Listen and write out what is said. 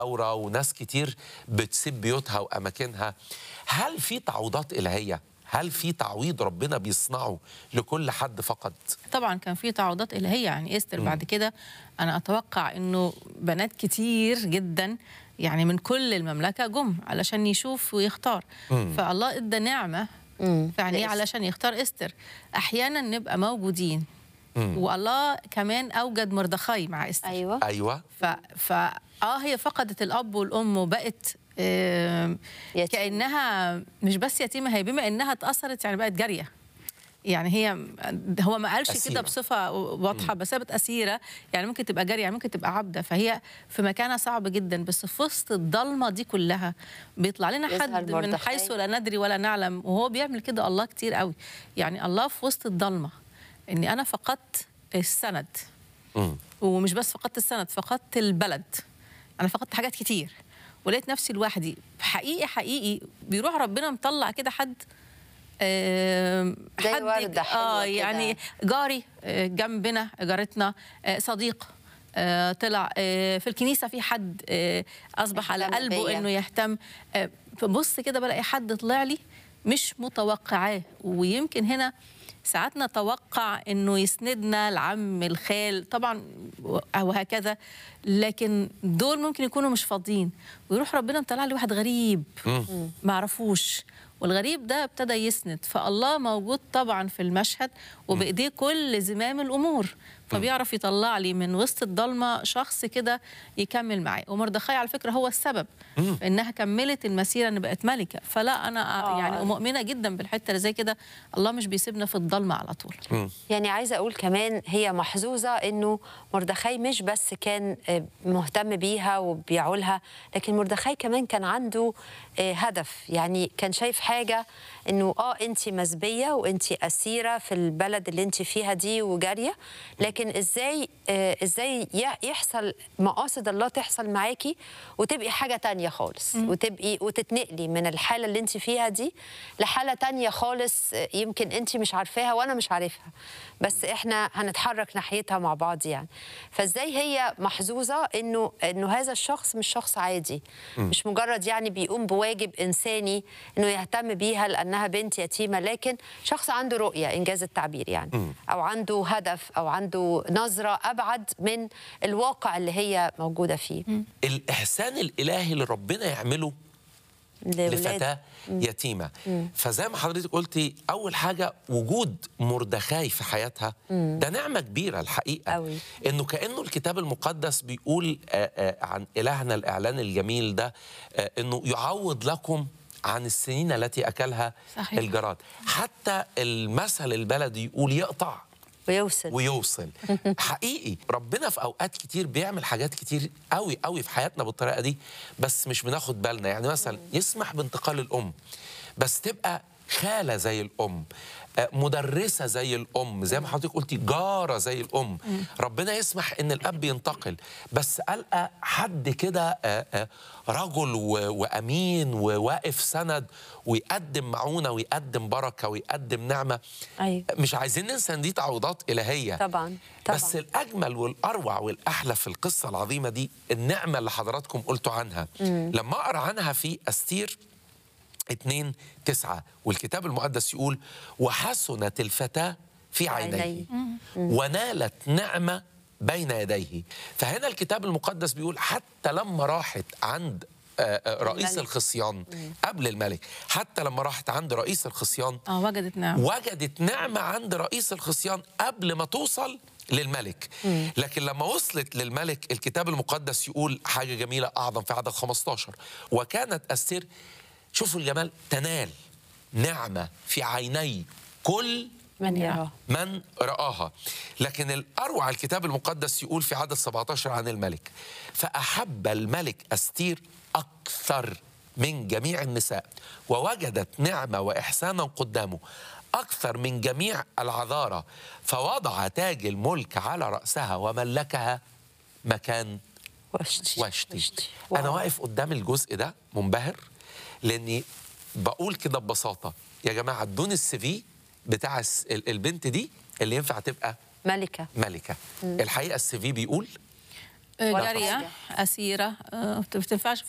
ثورة وناس كتير بتسيب بيوتها وأماكنها هل في تعويضات إلهية؟ هل في تعويض ربنا بيصنعه لكل حد فقد؟ طبعا كان في تعويضات الهيه يعني استر بعد كده انا اتوقع انه بنات كتير جدا يعني من كل المملكه جم علشان يشوف ويختار فالله ادى نعمه يعني لإستر. علشان يختار استر احيانا نبقى موجودين والله كمان اوجد مردخاي مع استر ايوه أيوة ف, ف اه هي فقدت الاب والام وبقت آم، يتيمة. كانها مش بس يتيمه هي بما انها اتاثرت يعني بقت جاريه يعني هي هو ما قالش أسيرة. كده بصفه واضحه بس هي بقت اسيره يعني ممكن تبقى جاريه يعني ممكن تبقى عبده فهي في مكانها صعب جدا بس في وسط الضلمه دي كلها بيطلع لنا يظهر حد من مردخاي. حيث لا ندري ولا نعلم وهو بيعمل كده الله كتير قوي يعني الله في وسط الضلمه اني انا فقدت السند مم. ومش بس فقدت السند فقدت البلد انا فقدت حاجات كتير ولقيت نفسي لوحدي حقيقي حقيقي بيروح ربنا مطلع كده حد آم، زي حد وردة حلوة اه كده. يعني جاري آه، جنبنا جارتنا آه، صديق آه، طلع آه، في الكنيسه في حد آه، اصبح على اهتم قلبه بيا. انه يهتم آه، فبص كده بلاقي حد طلع لي مش متوقعاه ويمكن هنا ساعات نتوقع انه يسندنا العم الخال طبعا وهكذا لكن دول ممكن يكونوا مش فاضيين ويروح ربنا مطلع لي واحد غريب ما اعرفوش والغريب ده ابتدى يسند فالله موجود طبعا في المشهد وبايديه كل زمام الامور فبيعرف يطلع لي من وسط الضلمه شخص كده يكمل معي ومردخاي على فكره هو السبب في انها كملت المسيره ان بقت ملكه فلا انا آه. يعني مؤمنه جدا بالحته اللي زي كده الله مش بيسيبنا في الضلمه على طول يعني عايزه اقول كمان هي محظوظه انه مردخاي مش بس كان آه، مهتم بيها وبيعولها لكن مردخاي كمان كان عنده آه، هدف يعني كان شايف حاجه انه اه انت مسبيه وانت اسيره في البلد اللي انت فيها دي وجاريه لكن ازاي آه، ازاي ي- يحصل مقاصد الله تحصل معاكي وتبقي حاجه تانية خالص وتبقي وتتنقلي من الحاله اللي انت فيها دي لحاله تانية خالص آه، يمكن انت مش عارفاها وانا مش عارفها بس احنا هنتحرك ناحيتها مع بعض يعني فازاي هي محظوظه انه انه هذا الشخص مش شخص عادي مش مجرد يعني بيقوم بواجب انساني انه يهتم بيها لانها بنت يتيمه لكن شخص عنده رؤيه انجاز التعبير يعني او عنده هدف او عنده نظره ابعد من الواقع اللي هي موجوده فيه الإحسان الإلهي اللي ربنا يعمله لولاد لفتاة يتيمة فزي ما حضرتك قلتي أول حاجة وجود مردخاي في حياتها ده نعمة كبيرة الحقيقة أوي. إنه كأنه الكتاب المقدس بيقول آه، آه، عن إلهنا الإعلان الجميل ده آه، إنه يعوض لكم عن السنين التي أكلها صحيح. الجراد حتى المثل البلدي يقول يقطع ويوصل ويوصل حقيقي ربنا في اوقات كتير بيعمل حاجات كتير قوي قوي في حياتنا بالطريقه دي بس مش بناخد بالنا يعني مثلا يسمح بانتقال الام بس تبقى خاله زي الام آه، مدرسه زي الام زي ما حضرتك قلتي جاره زي الام ربنا يسمح ان الاب ينتقل بس القى حد كده آه، آه، رجل و- وامين وواقف سند ويقدم معونه ويقدم بركه ويقدم نعمه أيوة. مش عايزين ننسى ان دي تعويضات الهيه طبعا طبعا بس الاجمل والاروع والاحلى في القصه العظيمه دي النعمه اللي حضراتكم قلتوا عنها لما اقرا عنها في استير 2 9 والكتاب المقدس يقول وحسنت الفتاه في عينيه عينيه. ونالت نعمه بين يديه فهنا الكتاب المقدس بيقول حتى لما راحت عند آه، آه، رئيس الملك. الخصيان قبل الملك حتى لما راحت عند رئيس الخصيان اه وجدت نعم وجدت نعمة عند رئيس الخصيان قبل ما توصل للملك لكن لما وصلت للملك الكتاب المقدس يقول حاجة جميلة أعظم في عدد 15 وكانت أستير شوفوا الجمال تنال نعمة في عيني كل من يراه من رآها لكن الأروع الكتاب المقدس يقول في عدد 17 عن الملك فأحب الملك أستير أكثر من جميع النساء ووجدت نعمة وإحسانا قدامه أكثر من جميع العذارى فوضع تاج الملك على رأسها وملكها مكان واشتي واشتي انا واو. واقف قدام الجزء ده منبهر لاني بقول كده ببساطه يا جماعه ادوني السي في بتاع الس- ال- البنت دي اللي ينفع تبقى ملكه ملكه الحقيقه السي في بيقول ولا جاريه حاجة. اسيره آه، ما بتنفعش